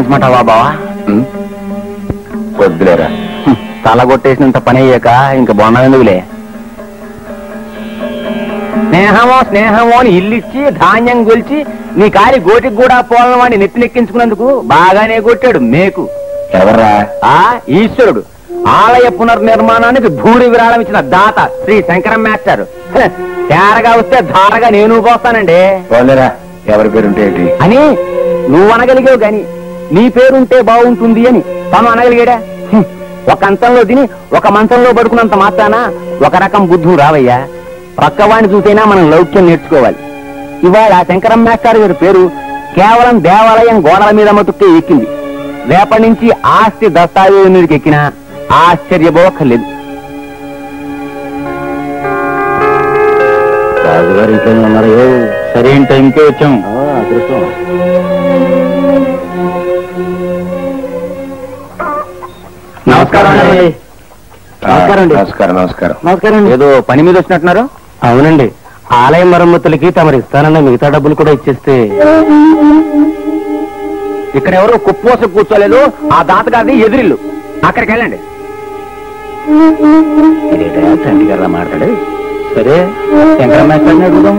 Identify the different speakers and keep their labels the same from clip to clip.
Speaker 1: వాయించమంటావా బావా వద్దులేరా హ్మ్. తల కొట్టేసినంత పని అయ్యాక ఇంక బొండం ఎందుకులే స్నేహమో స్నేహమో అని ఇల్లిచ్చి ధాన్యం గొలిచి నీ కాలి గోటికి కూడా పోలని వాడిని నెత్తినెక్కించుకున్నందుకు బాగానే కొట్టాడు మేకు
Speaker 2: ఎవర్రా
Speaker 1: ఆ ఈశ్వరుడు ఆలయ పునర్నిర్మాణానికి భూరి విరాళం ఇచ్చిన దాత శ్రీ శంకరం మాస్టర్ హ, తేరగా వస్తే ధారగా నేను పోస్తానండి
Speaker 2: పోలేరా ఎవరి పేరుంటే ఏంటి
Speaker 1: అని నువ్వు అనగలిగావు గాని నీ పేరుంటే బాగుంటుంది అని తను అనగలిగాడా హ్మ్. ఒక అంతంలో తిని ఒక మంచంలో పడుకున్నంత మాత్రాన ఒక రకం బుద్ధులు రావయ్యా పక్కవాడిని చూసైనా మనం లౌక్యం నేర్చుకోవాలి ఇవాళ శంకరం మాస్టర్ గారి పేరు కేవలం దేవాలయం గోడల మీద మటుకే ఎక్కింది రేపటి నుంచి ఆస్తి దస్తావేజు మీదకి ఎక్కినా ఆశ్చర్యపోకర్లేదు
Speaker 2: రాజుగారు ఇంట్లోనే ఉన్నారు
Speaker 1: సరైన టైంకే వచ్చాం
Speaker 2: అదృష్టం
Speaker 1: నమస్కారం అండి నమస్కారం అండి.
Speaker 2: నమస్కారం నమస్కారం
Speaker 1: నమస్కారం ఏదో పని మీద వచ్చినట్టున్నారు అవునండి ఆలయ మరమ్మతులకి తమరు ఇస్తానన్న మిగతా డబ్బులు కూడా ఇచ్చేస్తే ఇక్కడ ఎవరు కుప్పోస కూర్చోలేదు ఆ దాతగారిది ఎదిరిల్లు అక్కడికి వెళ్ళండి
Speaker 2: ఇదేటా తండ్రి గారు మాట్లాడు
Speaker 1: సరే శంకరం మాస్టర్ని అడుగుదాం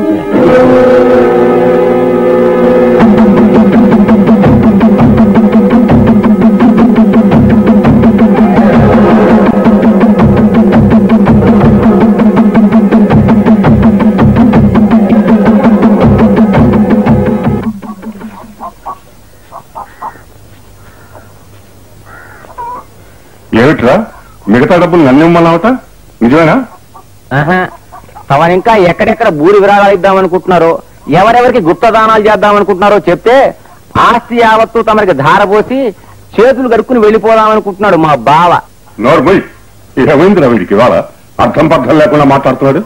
Speaker 3: ఏమిట్రా మిగతా డబ్బులు నన్ను ఇవ్వమన్నావట నిజమేనా
Speaker 1: ఆహా. తమరు ఇంకా ఎక్కడెక్కడ భూరి విరాళాలు ఇద్దామనుకుంటున్నారో ఎవరెవరికి గుప్త దానాలు చేద్దామనుకుంటున్నారో చెప్తే ఆస్తి యావత్తు తమరికి ధారపోసి చేతులు కడుక్కుని వెళ్ళిపోదామనుకుంటున్నాడు మా బావ
Speaker 3: నోర్మయ్ ఏమైందిరా వీడికి ఇవాళ అర్థం పర్థం లేకుండా మాట్లాడుతున్నాడు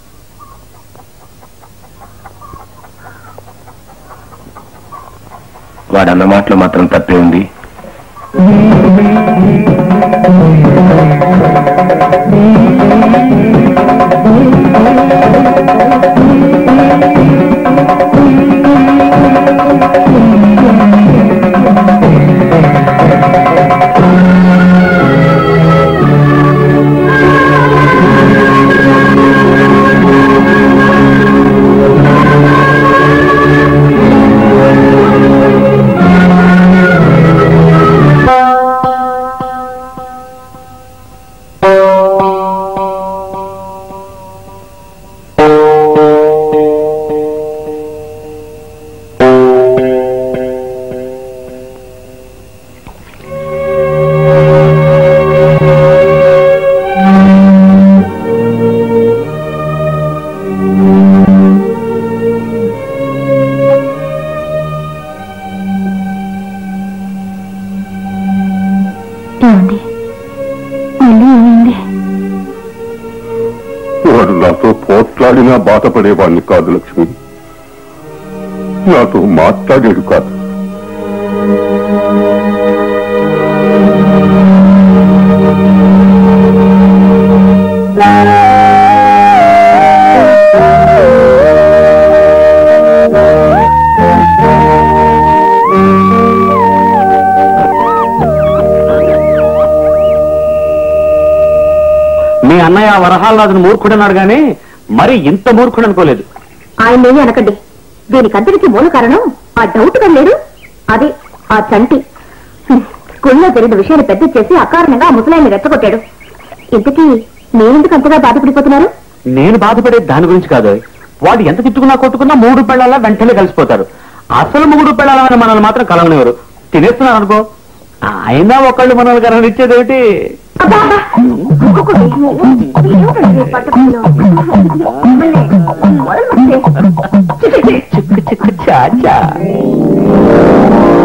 Speaker 2: వాడన్న మాటలు మాత్రం తప్పే ఉంది
Speaker 4: ఏమండి మళ్ళీ ఏమైంది
Speaker 3: వాడు నాతో పోట్లాడినా బాధపడేవాడిని కాదు లక్ష్మి నాతో మాట్లాడాడు కాదు
Speaker 1: మీ అన్నయ్య వరహాలనాథుని మూర్ఖుడన్నాడు గాని మరి ఇంత మూర్ఖుడు అనుకోలేదు
Speaker 4: ఆయన ఏమీ అనకండి దీనికంతటికి మూల కారణం ఆ డౌట్ గా లేడు అదే ఆ చంటి హ్మ్. స్కూల్లో జరిగిన విషయాన్ని పెద్ద చేసి అకారణంగా ఆ ముసలాయిని రెచ్చగొట్టాడు ఇంతకీ నేనెందుకు అంతగా బాధపడిపోతున్నారు
Speaker 1: నేను బాధపడే దాని గురించి కాదు వాడు ఎంత తిట్టుకున్నా కొట్టుకున్నా మూడు పెళ్ళాల వెంటనే కలిసిపోతారు అసలు మూడు పెళ్ళాలని మనల్ని మాత్రం కలవనివ్వరు తినేస్తున్నారు అనుకో అయినా ఒకళ్ళు మనల్ని కలవనిచ్చేది ఏమిటి
Speaker 4: అబ్బా, అబ్బా. ఒక్కొక్కడు. ఏమిటండి ఈ పట్టపగలు? మిమ్మల్ని మొదలు పెడితే. చి, చి, చి.
Speaker 1: చిక్కు చిక్కు చాచా